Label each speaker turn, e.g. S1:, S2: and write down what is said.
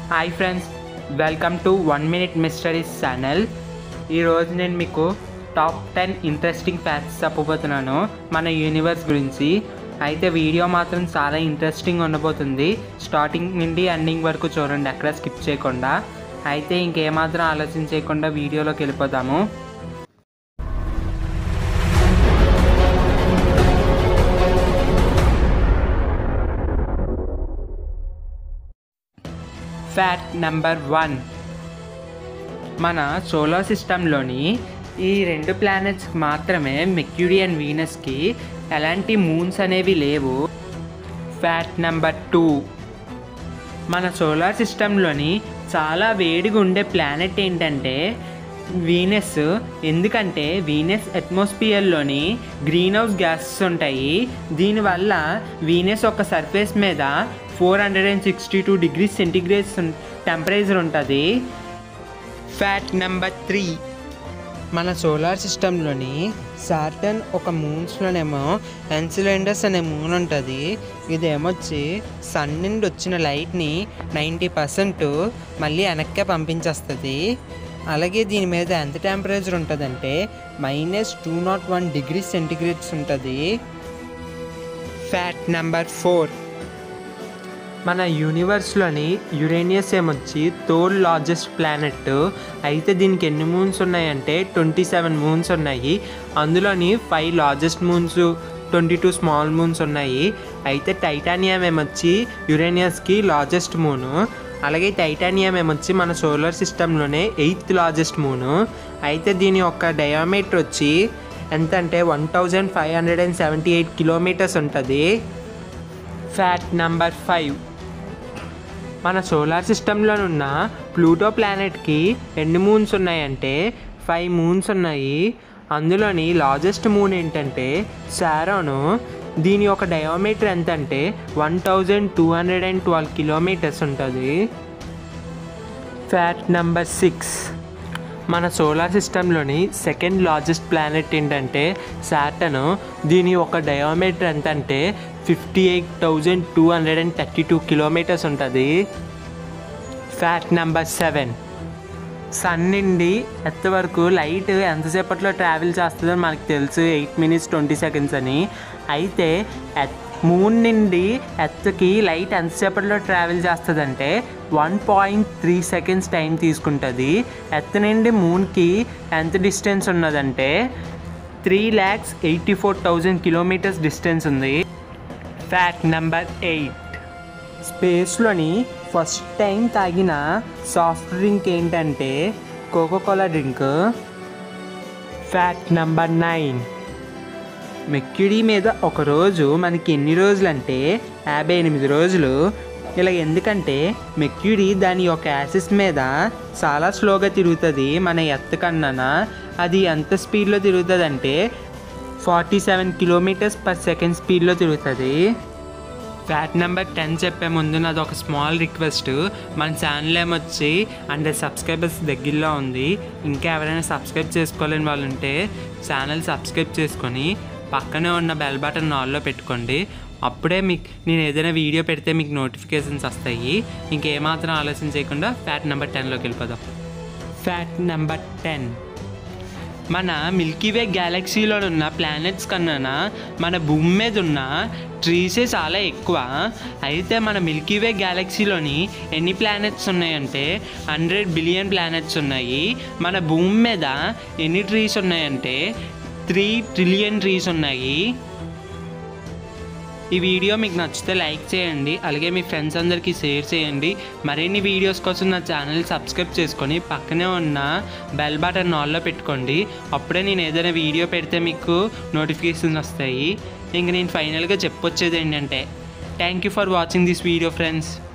S1: hi friends welcome to one minute mysteries channel ఈరోజు నేను మీకు టాప్ టెన్ ఇంట్రెస్టింగ్ ఫ్యాక్ట్స్ చెప్పబోతున్నాను మన యూనివర్స్ గురించి అయితే వీడియో మాత్రం చాలా ఇంట్రెస్టింగ్ ఉండబోతుంది స్టార్టింగ్ నుండి ఎండింగ్ వరకు చూడండి ఎక్కడ స్కిప్ చేయకుండా అయితే ఇంకేమాత్రం ఆలోచన చేయకుండా వీడియోలోకి వెళ్ళిపోదాము ఫ్యాక్ట్ నెంబర్ వన్ మన సోలార్ సిస్టంలోని ఈ రెండు ప్లానెట్స్ మాత్రమే మెక్యూరీ అండ్ వీనస్కి ఎలాంటి మూన్స్ అనేవి లేవు ఫ్యాక్ట్ నెంబర్ టూ మన సోలార్ సిస్టంలోని చాలా వేడిగా ఉండే ప్లానెట్ ఏంటంటే వీనస్ ఎందుకంటే వీనస్ అట్మాస్ఫియర్లోని గ్రీన్ హౌస్ గ్యాసెస్ ఉంటాయి దీనివల్ల వీనస్ ఒక సర్ఫేస్ మీద four hundred and sixty two degrees centigrades temperature ఉంటుంది ఫ్యాక్ట్ నెంబర్ త్రీ మన సోలార్ సిస్టంలోని సాటర్న్ ఒక మూన్స్లోనేమో ఎన్సిలెండర్స్ అనే మూన్ ఉంటుంది ఇదేమొచ్చి సన్ నుండి వచ్చిన లైట్ని నైంటీ పర్సెంట్ మళ్ళీ వెనక్కే పంపించేస్తుంది అలాగే దీని మీద ఎంత టెంపరేచర్ ఉంటుందంటే minus two nought one degree centigrades ఉంటుంది ఫ్యాక్ట్ నెంబర్ ఫోర్ మన యూనివర్స్లోని యురేనియస్ ఏమొచ్చి థర్డ్ లార్జెస్ట్ ప్లానెట్ అయితే దీనికి ఎన్ని మూన్స్ ఉన్నాయంటే ట్వంటీ సెవెన్ మూన్స్ ఉన్నాయి అందులోని five largest moons twenty two small moons ఉన్నాయి అయితే టైటానియం ఏమొచ్చి యురేనియస్కి లార్జెస్ట్ మూను అలాగే టైటానియం ఏమొచ్చి మన సోలార్ సిస్టంలోనే ఎయిత్ లార్జెస్ట్ మూను అయితే దీని యొక్క డయామీటర్ వచ్చి ఎంత అంటే one thousand five hundred and seventy eight kilometres ఉంటుంది ఫ్యాక్ట్ నంబర్ ఫైవ్ మన సోలార్ సిస్టంలో ఉన్న ప్లూటో ప్లానెట్కి ఎన్ని మూన్స్ ఉన్నాయంటే ఫైవ్ మూన్స్ ఉన్నాయి అందులోని లార్జెస్ట్ మూన్ ఏంటంటే సారోను దీని యొక్క డయోమీటర్ ఎంత అంటే one thousand two hundred and twelve kilometres ఉంటుంది ఫ్యాక్ట్ నెంబర్ సిక్స్ మన సోలార్ సిస్టంలోని సెకండ్ లార్జెస్ట్ ప్లానెట్ ఏంటంటే సాటర్న్ దీని ఒక డయోమీటర్ ఎంత అంటే fifty eight thousand two hundred and thirty two kilometres ఉంటుంది ఫ్యాక్ట్ నెంబర్ సెవెన్ సన్ నుండి ఎర్త్ వరకు లైట్ ఎంతసేపట్లో ట్రావెల్ చేస్తుందో మనకు తెలుసు ఎయిట్ మినిట్స్ ట్వంటీ సెకండ్స్ అని అయితే మూన్ నుండి ఎర్త్కి లైట్ ఎంతసేపట్లో ట్రావెల్ చేస్తుందంటే one point three seconds time తీసుకుంటుంది ఎర్త్ నుండి మూన్కి ఎంత డిస్టెన్స్ ఉన్నదంటే three lakhs eighty four thousand kilometres distance ఉంది ఫ్యాక్ట్ నెంబర్ ఎయిట్ స్పేస్లోని ఫస్ట్ టైం తాగిన సాఫ్ట్ డ్రింక్ ఏంటంటే Coca Cola drink fact number nine Mercury మీద ఒక రోజు మనకి ఎన్ని రోజులు అంటే యాభై ఎనిమిది రోజులు ఇలా ఎందుకంటే మెక్యూరీ దాని యొక్క యాసిస్ మీద చాలా స్లోగా తిరుగుతుంది మన ఎర్త్ కన్నా అది ఎంత స్పీడ్లో తిరుగుతుంది అంటే forty seven kilometres per second స్పీడ్లో తిరుగుతుంది ఫ్యాట్ నెంబర్ టెన్ చెప్పే ముందు నాది ఒక స్మాల్ రిక్వెస్ట్ మన ఛానల్ ఏమొచ్చి హండ్రెడ్ సబ్స్క్రైబర్స్ దగ్గరలో ఉంది ఇంకా ఎవరైనా సబ్స్క్రైబ్ చేసుకోలేని వాళ్ళు ఉంటే ఛానల్ సబ్స్క్రైబ్ చేసుకొని పక్కనే ఉన్న బెల్ బటన్ ఆల్లో పెట్టుకోండి అప్పుడే మీకు నేను ఏదైనా వీడియో పెడితే మీకు నోటిఫికేషన్స్ వస్తాయి ఇంకేమాత్రం ఆలోచన చేయకుండా ఫ్యాట్ నెంబర్ టెన్లోకి వెళ్ళిపోదాం ఫ్యాట్ నెంబర్ టెన్ మన మిల్కీవే గ్యాలక్సీలో ఉన్న ప్లానెట్స్ కన్నా మన భూమి మీద ఉన్న ట్రీసే చాలా ఎక్కువ అయితే మన మిల్కీవే గ్యాలక్సీలోని ఎన్ని ప్లానెట్స్ ఉన్నాయంటే హండ్రెడ్ బిలియన్ ప్లానెట్స్ ఉన్నాయి మన భూమి మీద ఎన్ని ట్రీస్ ఉన్నాయంటే త్రీ ట్రిలియన్ ట్రీస్ ఉన్నాయి ఈ వీడియో మీకు నచ్చితే లైక్ చేయండి అలాగే మీ ఫ్రెండ్స్ అందరికీ షేర్ చేయండి మరిన్ని వీడియోస్ కోసం నా ఛానల్ సబ్స్క్రైబ్ చేసుకొని పక్కనే ఉన్న బెల్ బటన్ ఆల్లో పెట్టుకోండి అప్పుడే నేను ఏదైనా వీడియో పెడితే మీకు నోటిఫికేషన్స్ వస్తాయి ఇంక నేను ఫైనల్గా చెప్పొచ్చేది ఏంటంటే thank you for watching this video friends